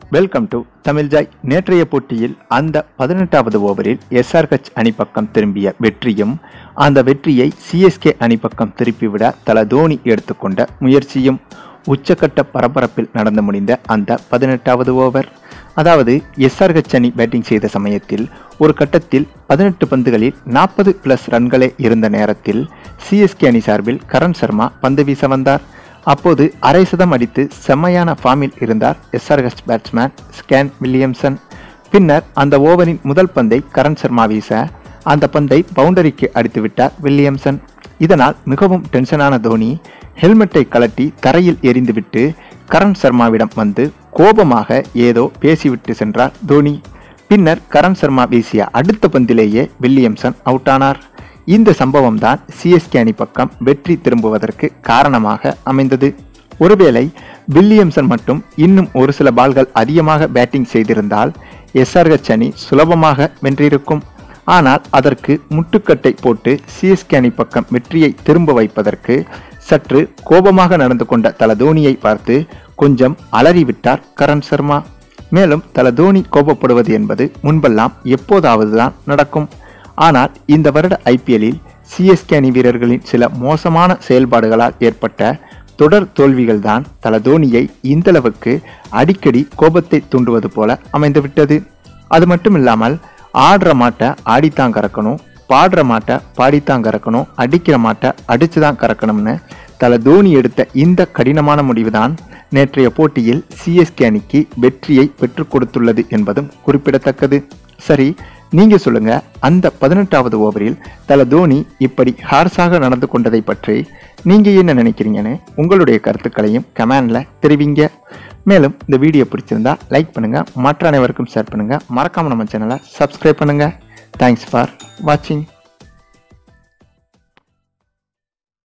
welcome to Tamil Joy நேற்றைய போட்டியில் அந்த பதினெட்டாவது ஓவரில் எஸ்ஆர்ஹெச் அணி பக்கம் திரும்பிய வெற்றியும் அந்த வெற்றியை சிஎஸ்கே அணி பக்கம் திருப்பிவிட தல தோனி எடுத்துக்கொண்ட முயற்சியும் உச்சக்கட்ட பரபரப்பில் நடந்து முடிந்த அந்த பதினெட்டாவது ஓவர் அதாவது எஸ்ஆர்ஹெச் அணி பேட்டிங் செய்த சமயத்தில் ஒரு கட்டத்தில் பதினெட்டு பந்துகளில் நாற்பது பிளஸ் ரன்களே இருந்த நேரத்தில் சிஎஸ்கே அணி சார்பில் கரண் சர்மா பந்து வீச வந்தார் அப்போது அரை சதம் அடித்து செம்மையான ஃபார்மில் இருந்தார் எஸ்ஆர்ஹெச் பேட்ஸ்மேன் ஸ்கேன் வில்லியம்சன் பின்னர் அந்த ஓவரின் முதல் பந்தை கரண் சர்மா வீச அந்த பந்தை பவுண்டரிக்கு அடித்து விட்டார் வில்லியம்சன் இதனால் மிகவும் டென்ஷனான தோனி ஹெல்மெட்டை கலட்டி தரையில் எறிந்துவிட்டு கரண் சர்மாவிடம் வந்து கோபமாக ஏதோ பேசிவிட்டு சென்றார் தோனி பின்னர் கரண் சர்மா வீசிய அடுத்த பந்திலேயே வில்லியம்சன் அவுட் ஆனார் இந்த சம்பவம் தான் சிஎஸ்கே அணி பக்கம் வெற்றி திரும்புவதற்கு காரணமாக அமைந்தது ஒருவேளை வில்லியம்சன் மட்டும் இன்னும் ஒரு சில பால்கள் அதிகமாக பேட்டிங் செய்திருந்தால் எஸ்ஆர்ஹெச் அணி சுலபமாக வென்றிருக்கும் ஆனால் அதற்கு முட்டுக்கட்டை போட்டு சிஎஸ்கே அணி பக்கம் வெற்றியை திரும்ப வைப்பதற்கு சற்று கோபமாக நடந்து கொண்ட தல தோனியை பார்த்து கொஞ்சம் அலறிவிட்டார் கரண் சர்மா மேலும் தல தோனி கோபப்படுவது என்பது முன்பெல்லாம் எப்போதாவது தான் நடக்கும் ஆனால் இந்த வருட ஐபிஎல்லில் சிஎஸ்கே அணி வீரர்களின் சில மோசமான செயல்பாடுகளால் ஏற்பட்ட தொடர் தோல்விகள் தான் தல தோனியை இந்தளவுக்கு அடிக்கடி கோபத்தை தூண்டுவது போல அமைந்துவிட்டது அது மட்டும் இல்லாமல் ஆடுற மாட்டை ஆடித்தான் கறக்கணும் பாடுற மாட்டை பாடித்தான் கறக்கணும் அடிக்கிற மாட்டை அடிச்சு தான் கறக்கணும்னு தல தோனி எடுத்த இந்த கடினமான முடிவுதான் நேற்றைய போட்டியில் சிஎஸ்கே அணிக்கு வெற்றியை பெற்றுக் கொடுத்துள்ளது என்பதும் குறிப்பிடத்தக்கது சரி நீங்க சொல்லுங்க அந்த பதினெட்டாவது ஓவரில் தல தோனி இப்படி ஹார்ஸாக நடந்து கொண்டதை பற்றி நீங்க என்ன நினைக்கிறீங்கன்னு உங்களுடைய கருத்துக்களையும் கமெண்ட்ல தெரிவிங்க மேலும் இந்த வீடியோ பிடிச்சிருந்தா லைக் பண்ணுங்க மற்ற அனைவருக்கும் ஷேர் பண்ணுங்க மறக்காம நம்ம சேனலை சப்ஸ்கிரைப் பண்ணுங்க தேங்க்ஸ் ஃபார் வாட்சிங்